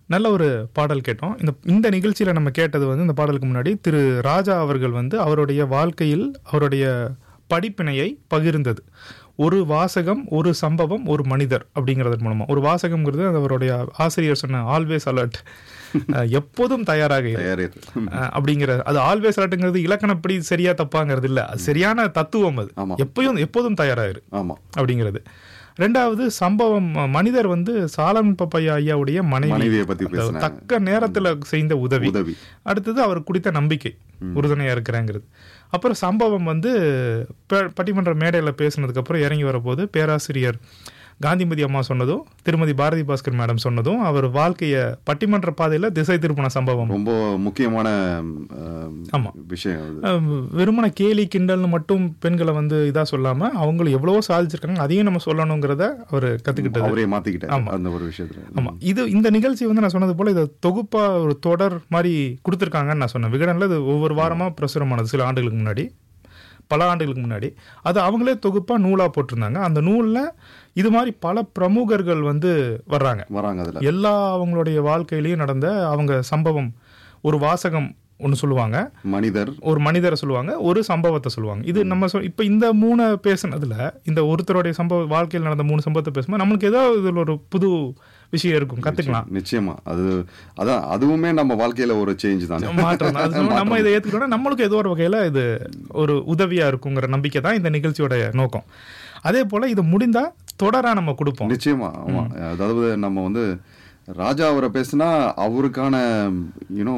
நல்ல ஒரு பாடல் கேட்டோம் இந்த இந்த நிகழ்ச்சியில் நம்ம கேட்டது வந்து இந்த பாடலுக்கு முன்னாடி திரு ராஜா அவர்கள் வந்து அவருடைய வாழ்க்கையில் அவருடைய படிப்பினையை பகிர்ந்தது ஒரு வாசகம் ஒரு சம்பவம் ஒரு மனிதர் அப்படிங்கிறது மூலமா ஒரு வாசகம்ங்கிறது அது அவருடைய ஆசிரியர் சொன்ன ஆல்வேஸ் அலர்ட் எப்போதும் தயாராக இரு. தயாரே அஹ் அப்படிங்கிற அது ஆல்வேஸ் அலர்ட்டுங்கிறது இலக்கணப்படி சரியா தப்பாங்கிறது இல்ல அது சரியான தத்துவம் அது ஆமா. எப்பயும் எப்போதும் தயாராயிரு ஆமா அப்படிங்கிறது ரெண்டாவது சம்பவம் ம- மனிதர் வந்து சாலன் பப்பையா ஐயாவுடைய மனைவி மனைவியை பத்தி அதாவது பேசுனாங்க தக்க நேரத்துல செய்த உதவி உதவி அடுத்தது அவர் குடித்த நம்பிக்கை உறுதுணையா இருக்கிறேங்கிறது அப்புறம் சம்பவம் வந்து ப- பட்டிமன்ற மேடையில பேசுனதுக்கு அப்புறம் இறங்கி வரப்போது பேராசிரியர் காந்திமதி அம்மா சொன்னதும் திருமதி பாரதி பாஸ்கர் மேடம் சொன்னதும் அவர் வாழ்க்கைய பட்டிமன்ற பாதையில திசை திருப்பின சம்பவம் ரொம்ப முக்கியமான அஹ், ஆமா. விஷயம் அது அஹ் வெறுமன கேலி கிண்டல்னு மட்டும் பெண்களை வந்து இதா சொல்லாம அவங்களும் எவ்வளவோ சாதிச்சிருக்காங்க அதையும் நம்ம சொல்லணுங்கிறத அவர் கத்துக்கிட்டது அவரே மாத்திக்கிட்டாரு ஆமா. அந்த ஒரு விஷயத்துல ஆமா இது இந்த நிகழ்ச்சி வந்து நான் சொன்னது போல இதை தொகுப்பா ஒரு தொடர் மாதிரி கொடுத்துருக்காங்கன்னு நான் சொன்னேன் விகடன்ல இது ஒவ்வொரு வாரமா பிரசுரமானது சில ஆண்டுகளுக்கு முன்னாடி பல ஆண்டுகளுக்கு முன்னாடி அது அவங்களே தொகுப்பா நூலா போட்டிருந்தாங்க அந்த நூல்ல இது மாதிரி பல பிரமுகர்கள் வந்து வர்றாங்க வராங்க அதுல எல்லா அவங்களுடைய வாழ்க்கையிலயும் நடந்த அவங்க சம்பவம் ஒரு வாசகம் ஒன்று சொல்லுவாங்க மனிதர் ஒரு மனிதரை சொல்லுவாங்க ஒரு சம்பவத்தை சொல்லுவாங்க இது நம்ம சொ இப்போ இந்த மூணு பேசுனதுல இந்த ஒருத்தருடைய சம்பவ வாழ்க்கையில் நடந்த மூணு சம்பவத்தை பேசும்போது நம்மளுக்கு ஏதோ இதில் ஒரு புது விஷயம் இருக்கும் கத்துக்கலாம் நிச்சயமா அது அதான் அதுவுமே நம்ம வாழ்க்கையில ஒரு சேஞ்ச் தானே மாற்றம் தான். அது நம்ம- நம்ம இதை ஏத்துக்கிட்டோம்னா நம்மளுக்கு ஏதோ ஒரு வகையில இது ஒரு உதவியா இருக்குங்கிற நம்பிக்கை தான் இந்த நிகழ்ச்சியோட நோக்கம் அதே போல இது முடிந்தா தொடரா நம்ம கொடுப்போம் நிச்சயமா ஆமா அதாவது நம்ம வந்து ராஜா அவரை பேசினா அவருக்கான யூனோ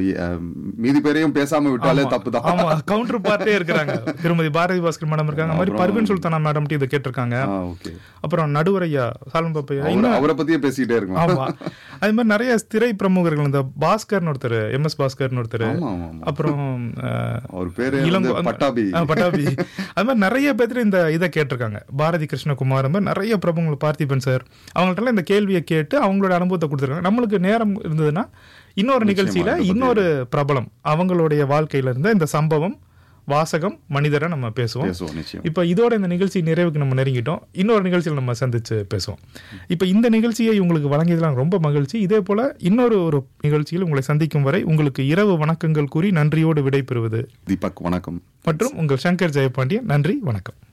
மீதி பேரையும் பேசாம விட்டாலே தப்பு தான் ஆமா கவுண்டர் பார்ட்டே இருக்கிறாங்க திருமதி பாரதி பாஸ்கர் மேடம் இருக்காங்க அது மாதிரி பர்வீன் சுல்தானா மேடம் இதை கேட்டிருக்காங்க ஓகே அப்புறம் நடுவரையா சாலம் பாப்பையா அவரை பத்தியே பேசிக்கிட்டே இருக்கலாம் ஆமா அது மாதிரி நிறைய திரை பிரமுகர்கள் இந்த பாஸ்கர்னு ஒருத்தர் எம் எஸ் பாஸ்கர்னு ஒருத்தர் ஆமா ஆமா ஆமா அப்புறம் அஹ், அவர் பேரு இளங்கோ- வந்து பட்டாபி ஆ, பட்டாபி அது மாதிரி நிறைய பேர் இந்த இதை கேட்டிருக்காங்க பாரதி கிருஷ்ணகுமார் அந்த மாதிரி நிறைய பிரபுங்கள் பார்த்திபன் சார் அவங்கள்ட்ட இந்த கேள்வியை கேட்டு அவங்களோட அனுபவத்தை கொடுத்துருக்காங்க நம்மளுக்கு நேரம் இருந்ததுன்னா இன்னொரு நிகழ்ச்சியில இதை பத்தி இன்னொரு பிரபலம் அவங்களுடைய வாழ்க்கையில இருந்த இந்த சம்பவம் வாசகம் மனிதரை நம்ம பேசுவோம் பேசுவோம் நிச்சயம் இப்போ இதோட இந்த நிகழ்ச்சி நிறைவுக்கு நம்ம நெருங்கிட்டோம் இன்னொரு நிகழ்ச்சியில் நம்ம சந்திச்சு பேசுவோம் இப்போ இந்த நிகழ்ச்சியை உங்களுக்கு வழங்கியதெல்லாம் ரொம்ப மகிழ்ச்சி இதே போல இன்னொரு ஒரு நிகழ்ச்சியில் உங்களை சந்திக்கும் வரை உங்களுக்கு இரவு வணக்கங்கள் கூறி நன்றியோடு விடைபெறுவது தீபக் வணக்கம் மற்றும் உங்கள் சங்கர் ஜெயபாண்டியன் நன்றி வணக்கம்